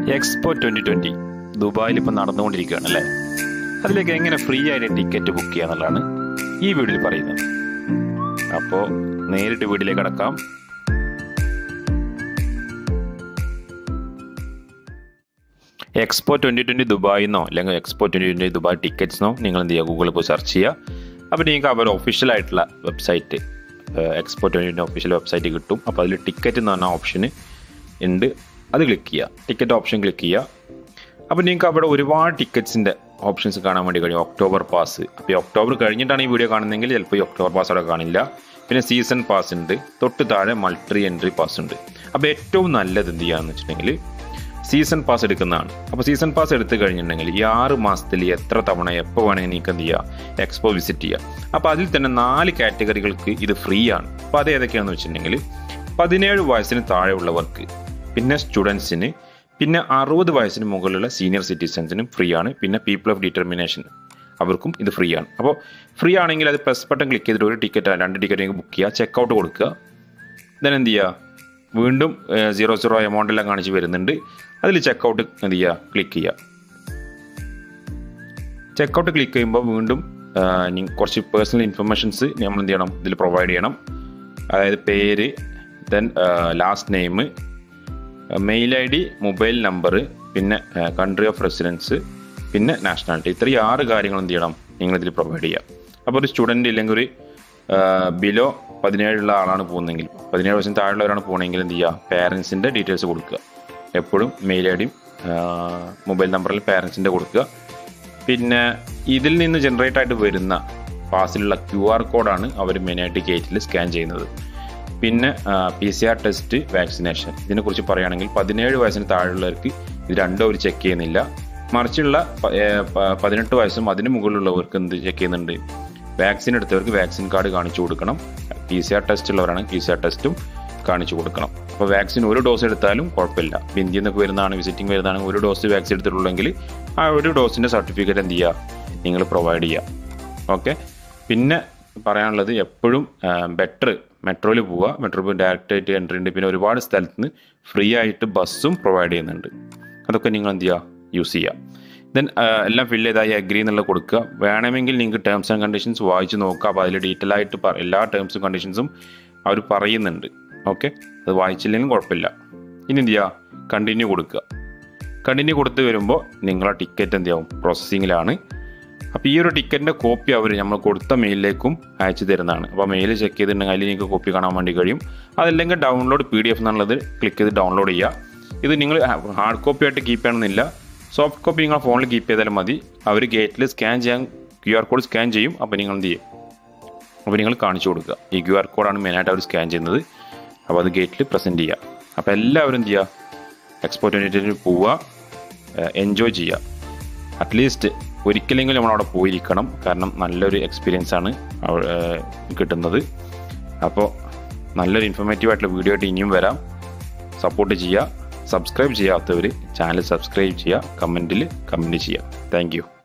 expo twenty twenty ദുബായിൽ ഇപ്പം നടന്നുകൊണ്ടിരിക്കുകയാണ് അല്ലേ അതിലേക്ക് എങ്ങനെ ഫ്രീ ആയിട്ട് ടിക്കറ്റ് ബുക്ക് ചെയ്യുക എന്നുള്ളതാണ് ഈ വീഡിയോയിൽ പറയുന്നത് അപ്പോൾ നേരിട്ട് വീട്ടിലേക്ക് കടക്കാം എക്സ്പോ ട്വന്റി ട്വന്റി ദുബായിന്നോ അല്ലെങ്കിൽ എക്സ്പോ ട്വന്റി ട്വന്റി ദുബായ് ടിക്കറ്റ്സിനോ നിങ്ങൾ എന്ത് ചെയ്യുക ഗൂഗിളിൽ പോയി സെർച്ച് ചെയ്യുക അപ്പോൾ നിങ്ങൾക്ക് അവർ ഒഫീഷ്യൽ ആയിട്ടുള്ള website Expo twenty official website കിട്ടും അപ്പോൾ അതിൽ ടിക്കറ്റ് എന്ന് പറഞ്ഞ ഓപ്ഷന് ഉണ്ട് അത് ക്ലിക്ക് ചെയ്യുക ടിക്കറ്റ് ഓപ്ഷൻ ക്ലിക്ക് ചെയ്യുക അപ്പോൾ നിങ്ങൾക്ക് അവിടെ ഒരുപാട് ടിക്കറ്റ്സിൻ്റെ ഓപ്ഷൻസ് കാണാൻ വേണ്ടി കഴിയും ഒക്ടോബർ പാസ് അപ്പോൾ ഈ ഒക്ടോബർ കഴിഞ്ഞിട്ടാണ് ഈ വീഡിയോ കാണുന്നതെങ്കിൽ ചിലപ്പോൾ ഈ ഒക്ടോബർ പാസ് അവിടെ കാണില്ല പിന്നെ സീസൺ പാസ് ഉണ്ട് തൊട്ട് താഴെ മൾട്ടി എൻട്രി പാസ് ഉണ്ട് അപ്പോൾ ഏറ്റവും നല്ലത് എന്ത് ചെയ്യുകയെന്ന് വെച്ചിട്ടുണ്ടെങ്കിൽ സീസൺ പാസ് എടുക്കുന്നതാണ് അപ്പോൾ സീസൺ പാസ് എടുത്തു കഴിഞ്ഞിട്ടുണ്ടെങ്കിൽ ഈ ആറ് മാസത്തിൽ എത്ര തവണ എപ്പോൾ വേണമെങ്കിൽ നിങ്ങൾക്ക് എന്ത് ചെയ്യുക എക്സ്പോ വിസിറ്റ് ചെയ്യുക അപ്പോൾ അതിൽ തന്നെ നാല് കാറ്റഗറികൾക്ക് ഇത് ഫ്രീ ആണ് അപ്പോൾ അത് ഏതൊക്കെയാണെന്ന് വെച്ചിട്ടുണ്ടെങ്കിൽ പതിനേഴ് വയസ്സിന് താഴെയുള്ളവർക്ക് പിന്നെ സ്റ്റുഡൻസിന് പിന്നെ അറുപത് വയസ്സിന് മുകളിലുള്ള സീനിയർ സിറ്റിസൺസിനും ഫ്രീ ആണ് പിന്നെ പീപ്പിൾ ഓഫ് ഡിറ്റർമിനേഷൻ അവർക്കും ഇത് ഫ്രീ ആണ് അപ്പോൾ ഫ്രീ ആണെങ്കിൽ അത് പ്ലസ് ബട്ടൺ ക്ലിക്ക് ചെയ്തിട്ട് ഒരു ടിക്കറ്റ് രണ്ട് ടിക്കറ്റ് നിങ്ങൾക്ക് ബുക്ക് ചെയ്യുക ചെക്കൗട്ട് കൊടുക്കുക ദെൻ എന്ത് ചെയ്യുക വീണ്ടും സീറോ സീറോ എമൗണ്ട് എല്ലാം കാണിച്ച് വരുന്നുണ്ട് അതിൽ ചെക്കൗട്ട് എന്ത് ചെയ്യുക ക്ലിക്ക് ചെയ്യുക ചെക്കൗട്ട് ക്ലിക്ക് ചെയ്യുമ്പോൾ വീണ്ടും കുറച്ച് പേഴ്സണൽ ഇൻഫർമേഷൻസ് നമ്മൾ എന്ത് ചെയ്യണം ഇതിൽ പ്രൊവൈഡ് ചെയ്യണം അതായത് പേര് then last name mail I D mobile number പിന്നെ കൺട്രി ഓഫ് റെസിഡൻസ് പിന്നെ നാഷണാലിറ്റി ഇത്രയും ആറ് കാര്യങ്ങൾ എന്ത് ചെയ്യണം നിങ്ങൾ ഇതിൽ പ്രൊവൈഡ് ചെയ്യുക അപ്പോൾ ഒരു സ്റ്റുഡൻറ്റ് ഇല്ലെങ്കിൽ ഒരു ബിലോ പതിനേഴുള്ള ആളാണ് പോകുന്നതെങ്കിൽ പതിനേഴ് വയസ്സിന് താഴെയുള്ളവരാണ് പോകണമെങ്കിൽ എന്ത് ചെയ്യുക പാരൻസിൻ്റെ ഡീറ്റെയിൽസ് കൊടുക്കുക എപ്പോഴും മെയിൽ ഐ ഡിയും മൊബൈൽ നമ്പറിൽ പാരൻസിൻ്റെ കൊടുക്കുക പിന്നെ ഇതിൽ നിന്ന് ജനറേറ്റ് ആയിട്ട് വരുന്ന പാസിലുള്ള ക്യു ആർ കോഡാണ് അവർ മെയിനായിട്ട് ഗേറ്റിൽ സ്കാൻ ചെയ്യുന്നത് പിന്നെ P C R test vaccination ഇതിനെക്കുറിച്ച് പറയുകയാണെങ്കിൽ പതിനേഴ് വയസ്സിന് താഴെയുള്ളവർക്ക് ഇത് രണ്ടും അവർ ചെക്ക് ചെയ്യുന്നില്ല മറിച്ചുള്ള പതിനെട്ട് വയസ്സും അതിന് മുകളിലുള്ളവർക്ക് എന്ത് ചെക്ക് ചെയ്യുന്നുണ്ട് വാക്സിൻ എടുത്തവർക്ക് വാക്സിൻ കാർഡ് കാണിച്ചു കൊടുക്കണം പി സി ആർ ടെസ്റ്റ് ഉള്ളവരാണ് പി സി ആർ ടെസ്റ്റും കാണിച്ചു കൊടുക്കണം അപ്പോൾ വാക്സിൻ ഒരു ഡോസ് എടുത്താലും കുഴപ്പമില്ല ഇപ്പോൾ ഇന്ത്യയിൽ നിന്നൊക്കെ വരുന്നതാണ് വിസിറ്റിംഗ് വരുന്നതാണ് ഒരു ഡോസ് വാക്സിൻ എടുത്തിട്ടുള്ളെങ്കിൽ ആ ഒരു ഡോസിൻ്റെ സർട്ടിഫിക്കറ്റ് എന്ത് ചെയ്യുക നിങ്ങൾ പ്രൊവൈഡ് ചെയ്യുക ഓക്കെ പിന്നെ പറയാനുള്ളത് എപ്പോഴും ബെറ്റർ മെട്രോയിൽ പോവുക മെട്രോ ഡയറക്റ്റ് ആയിട്ട് എൻട്രി ഉണ്ട് പിന്നെ ഒരുപാട് സ്ഥലത്ത് നിന്ന് ഫ്രീ ആയിട്ട് ബസ്സും പ്രൊവൈഡ് ചെയ്യുന്നുണ്ട് അതൊക്കെ നിങ്ങൾ എന്ത് ചെയ്യുക യൂസ് ചെയ്യുക ദെൻ എല്ലാം ഫില്ല് ചെയ്തായി അഗ്രി എന്നുള്ള കൊടുക്കുക വേണമെങ്കിൽ നിങ്ങൾക്ക് ടേംസ് ആൻഡ് കണ്ടീഷൻസ് വായിച്ച് നോക്കുക അപ്പോൾ അതിൽ ഡീറ്റെയിൽ ആയിട്ട് എല്ലാ ടേംസും കണ്ടീഷൻസും അവർ പറയുന്നുണ്ട് ഓക്കെ അത് വായിച്ചില്ലെങ്കിലും കുഴപ്പമില്ല ഇനി എന്ത് ചെയ്യുക കണ്ടിന്യൂ കൊടുക്കുക കണ്ടിന്യൂ കൊടുത്ത് വരുമ്പോൾ നിങ്ങളെ ടിക്കറ്റ് എന്ത് ചെയ്യും പ്രോസസ്സിങ്ങിലാണ് അപ്പോൾ ഈ ഒരു ടിക്കറ്റിൻ്റെ കോപ്പി അവർ നമ്മൾ കൊടുത്ത മെയിലിലേക്കും അയച്ചു തരുന്നതാണ് അപ്പോൾ മെയിൽ ചെക്ക് ചെയ്തിട്ടുണ്ടെങ്കിൽ അതിൽ നിങ്ങൾക്ക് കോപ്പി കാണാൻ വേണ്ടി കഴിയും അതല്ലെങ്കിൽ ഡൗൺലോഡ് പി ഡി എഫ് എന്നുള്ളത് ക്ലിക്ക് ചെയ്ത് ഡൗൺലോഡ് ചെയ്യുക ഇത് നിങ്ങൾ ഹാർഡ് കോപ്പി ആയിട്ട് കീപ്പ് ചെയ്യണമെന്നില്ല സോഫ്റ്റ് കോപ്പി നിങ്ങൾ ഫോണിൽ കീപ്പ് ചെയ്താലും മതി അവർ ഗേറ്റിൽ സ്കാൻ ചെയ്യാൻ ക്യു ആർ കോഡ് സ്കാൻ ചെയ്യും അപ്പോൾ നിങ്ങൾ എന്ത് ചെയ്യും അപ്പോൾ നിങ്ങൾ കാണിച്ചു കൊടുക്കുക ഈ ക്യു ആർ കോഡാണ് മെയിനായിട്ട് അവർ സ്കാൻ ചെയ്യുന്നത് അപ്പോൾ അത് ഗേറ്റിൽ പ്രസൻറ്റ് ചെയ്യുക അപ്പോൾ എല്ലാവരും എന്ത് ചെയ്യുക എക്സ്പോർട്ട് യൂണിറ്റിൽ പോവുക എൻജോയ് ചെയ്യുക അറ്റ്ലീസ്റ്റ് ഒരിക്കലെങ്കിലും നമ്മളവിടെ പോയിരിക്കണം കാരണം നല്ലൊരു എക്സ്പീരിയൻസ് ആണ് കിട്ടുന്നത് അപ്പോൾ നല്ലൊരു ഇൻഫോർമേറ്റീവ് ആയിട്ടുള്ള വീഡിയോ ആയിട്ട് ഇനിയും വരാം സപ്പോർട്ട് ചെയ്യുക സബ്സ്ക്രൈബ് ചെയ്യാത്തവർ ചാനൽ സബ്സ്ക്രൈബ് ചെയ്യുക കമൻറ്റിൽ കമൻറ്റ് ചെയ്യുക താങ്ക്